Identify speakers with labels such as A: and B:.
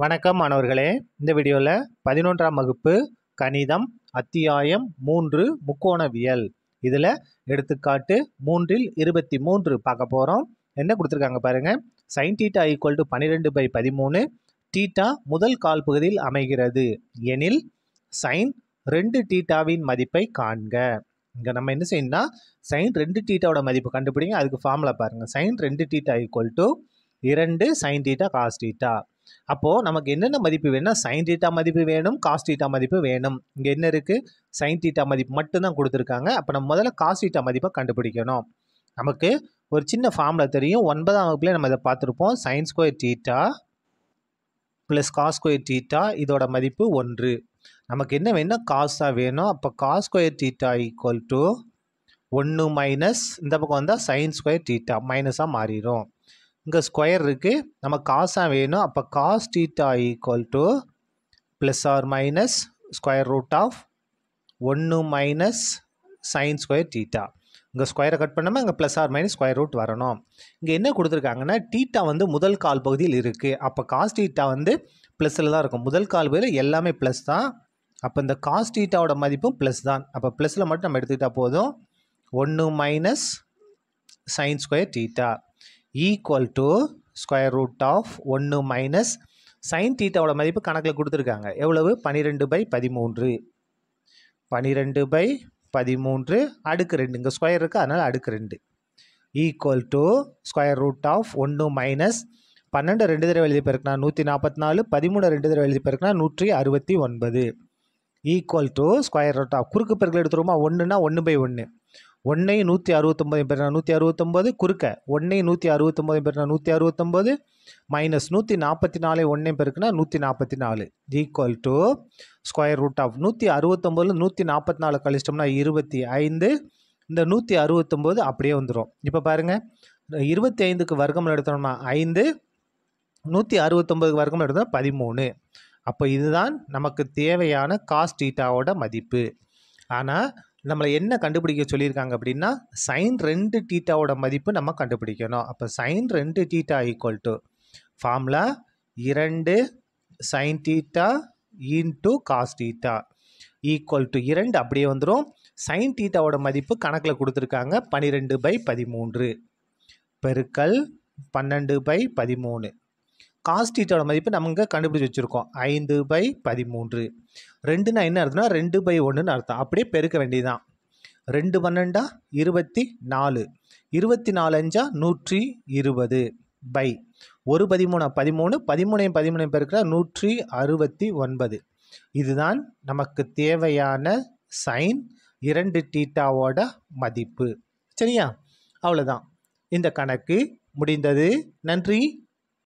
A: வணக்கம் மாணவர்களே இந்த வீடியோவில் பதினொன்றாம் வகுப்பு கணிதம் அத்தியாயம் மூன்று முக்கோணவியல் இதில் எடுத்துக்காட்டு மூன்றில் இருபத்தி மூன்று பார்க்க போகிறோம் என்ன கொடுத்துருக்காங்க பாருங்கள் சைன் டீட்டா ஈக்குவல் டு பன்னிரெண்டு பை பதிமூணு டீட்டா முதல் கால் பகுதியில் அமைகிறது எனில் சைன் ரெண்டு டீட்டாவின் மதிப்பை காண்க இங்கே நம்ம என்ன செய்யணும்னா சைன் ரெண்டு டீட்டாவோட மதிப்பு கண்டுபிடிங்க அதுக்கு ஃபார்முலா பாருங்கள் சைன் ரெண்டு டீட்டா ஈக்குவல் டு இரண்டு சைன் டீட்டா காஸ் டீட்டா அப்போது நமக்கு என்னென்ன மதிப்பு வேணும்னா சைன் டீட்டா மதிப்பு வேணும் காஸ் டீட்டா மதிப்பு வேணும் இங்கே என்ன இருக்குது சைன் டீட்டா மதிப்பு மட்டும்தான் கொடுத்துருக்காங்க அப்போ நம்ம முதல்ல காஸ் டீட்டா மதிப்பை கண்டுபிடிக்கணும் நமக்கு ஒரு சின்ன ஃபார்முலா தெரியும் ஒன்பதாம் வகுப்புலேயே நம்ம இதை பார்த்துருப்போம் sine square theta plus cos square theta இதோட மதிப்பு ஒன்று நமக்கு என்ன வேணும் காஸாக வேணும் அப்போ cos square theta equal to ஒன்று மைனஸ் இந்த பக்கம் வந்தால் சைன் ஸ்கொயர் டீட்டா மைனஸாக மாறிடும் இங்கே ஸ்கொயர் இருக்குது நம்ம காசாக வேணும் அப்போ cos theta equal to plus or minus square root of ஒன்று மைனஸ் சைன் ஸ்கொயர் டீட்டா இங்கே ஸ்கொயரை கட் பண்ணாமல் இங்கே plus or minus square root வரணும் இங்கே என்ன கொடுத்துருக்காங்கன்னா டீட்டா வந்து முதல் கால் பகுதியில் இருக்குது அப்போ காஸ் டீட்டா வந்து ப்ளஸில் தான் இருக்கும் முதல் கால் பகுதியில் எல்லாமே ப்ளஸ் தான் அப்போ இந்த காஸ் டீட்டாவோட மதிப்பும் ப்ளஸ் தான் அப்போ ப்ளஸில் மட்டும் நம்ம எடுத்துக்கிட்டால் போதும் ஒன்று minus sine square theta equal to square root of ஒன்று மைனஸ் சைன் டீட்டாவோட மதிப்பு கணக்கில் கொடுத்துருக்காங்க எவ்வளவு பன்னிரெண்டு பை பதிமூன்று பன்னிரெண்டு பை பதிமூன்று அடுக்கு ரெண்டு இங்கே ஸ்கொயர் இருக்குது அதனால் அடுக்கு ரெண்டு equal to square root of ஒன்று மைனஸ் பன்னெண்டு ரெண்டு தடவை எழுதி பெருக்கினா நூற்றி நாற்பத்தி நாலு பதிமூணு ரெண்டு தடவை எழுதி பெருக்கினா நூற்றி அறுபத்தி ஒன்பது equal to square root of குறுக்கு பெருக்கில் எடுத்துருமா ஒன்றுனா ஒன்று பை ஒன்று ஒன்றையும் நூற்றி அறுபத்தொம்பது பேர் நூற்றி அறுபத்தொம்பது குறுக்க ஒன்றையும் நூற்றி அறுபத்தொம்பது பேர் நூற்றி அறுபத்தொம்பது மைனஸ் நூற்றி நாற்பத்தி நாலு ஒன்றையும் பெருக்குனா நூற்றி நாற்பத்தி நாலு equal to square root of நூற்றி அறுபத்தொம்பதுல நூற்றி நாற்பத்தி நாலு கழிச்சிட்டோம்னா இருபத்தி ஐந்து இந்த நூற்றி அறுபத்தொம்போது அப்படியே வந்துடும் இப்போ பாருங்கள் இருபத்தி ஐந்துக்கு வர்க்கம் எடுத்தோம்னா ஐந்து நூற்றி அறுபத்தொம்பதுக்கு வர்க்கம் எடுத்தோம்னா பதிமூணு அப்போ இதுதான் நமக்கு தேவையான காஸ் டீட்டாவோட மதிப்பு ஆனால் நம்மளை என்ன கண்டுபிடிக்க சொல்லியிருக்காங்க அப்படின்னா சைன் ரெண்டு டீட்டாவோட மதிப்பு நம்ம கண்டுபிடிக்கணும் அப்போ சைன் ரெண்டு டீட்டா ஈக்குவல் டு ஃபார்முலா இரண்டு sine theta into cos theta equal to இரண்டு அப்படியே வந்துடும் சைன் டீட்டாவோட மதிப்பு கணக்கில் கொடுத்துருக்காங்க பன்னிரெண்டு பை பதிமூன்று பெருக்கல் பன்னெண்டு பை பதிமூணு காஸ் டீட்டாவோட மதிப்பு நம்ம இங்கே கண்டுபிடிச்சி வச்சுருக்கோம் ஐந்து பை பதிமூன்று ரெண்டுனா என்ன அர்த்தம்னா ரெண்டு பை ஒன்றுன்னு அர்த்தம் அப்படியே பெருக்க வேண்டியதுதான் ரெண்டு பன்னெண்டா இருபத்தி நாலு இருபத்தி நாலு அஞ்சா நூற்றி இருபது பை ஒரு பதிமூணா பதிமூணு பதிமூணையும் பதிமூணையும் பெருக்கிற நூற்றி அறுபத்தி ஒன்பது இதுதான் நமக்கு தேவையான சைன் இரண்டு டீட்டாவோட மதிப்பு சரியா அவ்வளோதான் இந்த கணக்கு முடிந்தது நன்றி